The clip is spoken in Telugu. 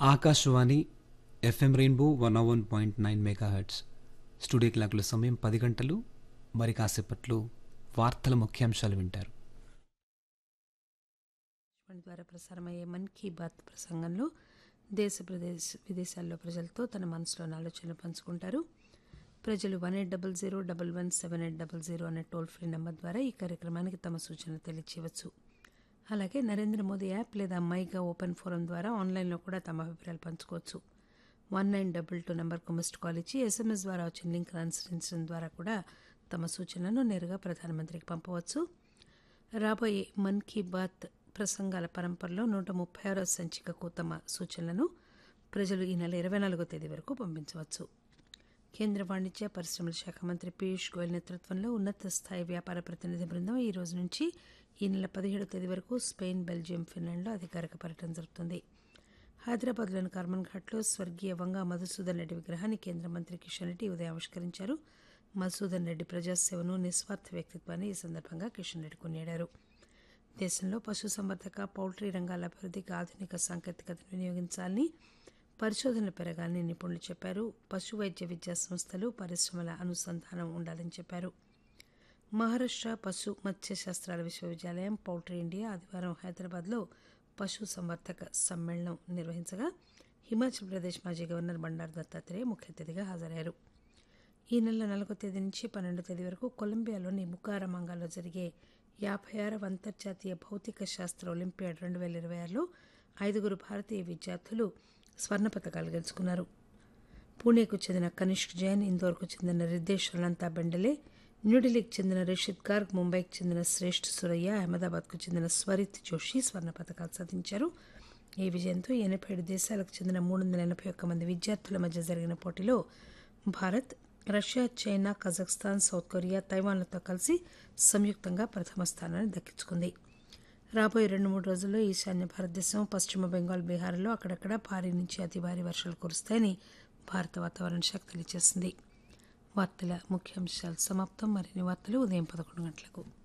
Akashvani FM rainbow one one point nine megahertz studio క్లాకుల సమయం పది గంటలు మరి కాసేపట్లో వార్తల ముఖ్యాంశాలు వింటారు ఆకాశవాణి ద్వారా ప్రసారమయ్యే మన్ కీ బాత్ ప్రసంగంలో దేశ ప్రదేశ విదేశాల్లో ప్రజలతో తన మనసులోని ఆలోచనలు పంచుకుంటారు ప్రజలు one eight double zero double one seven eight double zero అనే టోల్ ఫ్రీ నెంబర్ ద్వారా ఈ కార్యక్రమానికి తమ సూచనలు తెలియచేయవచ్చు అలాగే నరేంద్ర మోదీ యాప్ లేదా మైగా ఓపెన్ ఫోరం ద్వారా ఆన్లైన్లో కూడా తమ అభిప్రాయాలు పంచుకోవచ్చు వన్ నైన్ డబల్ టూ నెంబర్కు మిస్డ్ కాల్ ఇచ్చి ఎస్ఎంఎస్ ద్వారా వచ్చిన లింక్ అనుసరించడం ద్వారా కూడా తమ సూచనలను నేరుగా ప్రధానమంత్రికి పంపవచ్చు రాబోయే మన్ కీ బాత్ ప్రసంగాల పరంపరలో నూట ముప్పై ఆరో సంచికకు తమ సూచనలను ప్రజలు ఈ నెల ఇరవై నాలుగో తేదీ వరకు పంపించవచ్చు కేంద్ర వాణిజ్య పరిశ్రమల శాఖ మంత్రి పీయూష్ గోయల్ నేతృత్వంలో ఉన్నత స్థాయి వ్యాపార ప్రతినిధి బృందం ఈ రోజు నుంచి ఈ నెల పదిహేడో తేదీ వరకు స్పెయిన్ బెల్జియం ఫిన్లాండ్లో అధికారిక పర్యటన జరుపుతుంది హైదరాబాద్లోని కార్మన్ ఘాట్లో స్వర్గీయ వంగా మధుసూదన్ రెడ్డి విగ్రహాన్ని కేంద్ర మంత్రి కిషన్ రెడ్డి ఉదయం ఆవిష్కరించారు మధుసూదన్ రెడ్డి ప్రజాసేవను నిస్వార్థ వ్యక్తిత్వాన్ని ఈ సందర్భంగా కిషన్ రెడ్డి కొనియాడారు దేశంలో పశుసంవర్ధక పౌల్ట్రీ రంగాల అభివృద్ధికి ఆధునిక సాంకేతికతను వినియోగించాలని పరిశోధనలు పెరగాలని నిపుణులు చెప్పారు పశు వైద్య విద్యా సంస్థలు పరిశ్రమల అనుసంధానం ఉండాలని చెప్పారు మహారాష్ట్ర పశు మత్స్య శాస్త్రాల విశ్వవిద్యాలయం పౌల్ట్రీ ఇండియా ఆదివారం హైదరాబాద్లో పశు సంవర్ధక సమ్మేళనం నిర్వహించగా హిమాచల్ ప్రదేశ్ మాజీ గవర్నర్ బండారు దత్తాత్రేయ ముఖ్య అతిథిగా హాజరయ్యారు ఈ నెల నాలుగో తేదీ నుంచి పన్నెండో తేదీ వరకు కొలంబియాలోని బుకారమంగాలో జరిగే యాభై ఆరవ అంతర్జాతీయ భౌతిక శాస్త్ర ఒలింపియాడ్ రెండు వేల ఇరవై ఆరులో ఐదుగురు భారతీయ విద్యార్థులు స్వర్ణ పథకాలు గెలుచుకున్నారు పూణేకు చెందిన కనిష్క్ జైన్ ఇందోర్కు చెందిన రిద్దేశ్ అనంతా బెండలే న్యూఢిల్లీకి చెందిన రిషిద్ గార్గ్ ముంబైకి చెందిన శ్రేష్ఠ సురయ్య అహ్మదాబాద్కు చెందిన స్వరిత్ జోషి స్వర్ణ పథకాలు సాధించారు ఈ విజయంతో ఎనభై ఏడు దేశాలకు చెందిన మూడు వందల ఎనభై ఒక్క మంది విద్యార్థుల మధ్య జరిగిన పోటీలో Bharat Russia China Kazakhstan South Korea తైవాన్లతో కలిసి సంయుక్తంగా ప్రథమ స్థానాన్ని దక్కించుకుంది రాబోయే రెండు మూడు రోజుల్లో ఈశాన్య భారతదేశం పశ్చిమ బెంగాల్ బీహార్లో అక్కడక్కడ భారీ నుంచి అతి భారీ వర్షాలు కురుస్తాయని భారత వాతావరణ శాఖ తెలియజేసింది వార్తల ముఖ్యాంశాలు సమాప్తం మరిన్ని వార్తలు ఉదయం పదకొండు గంటలకు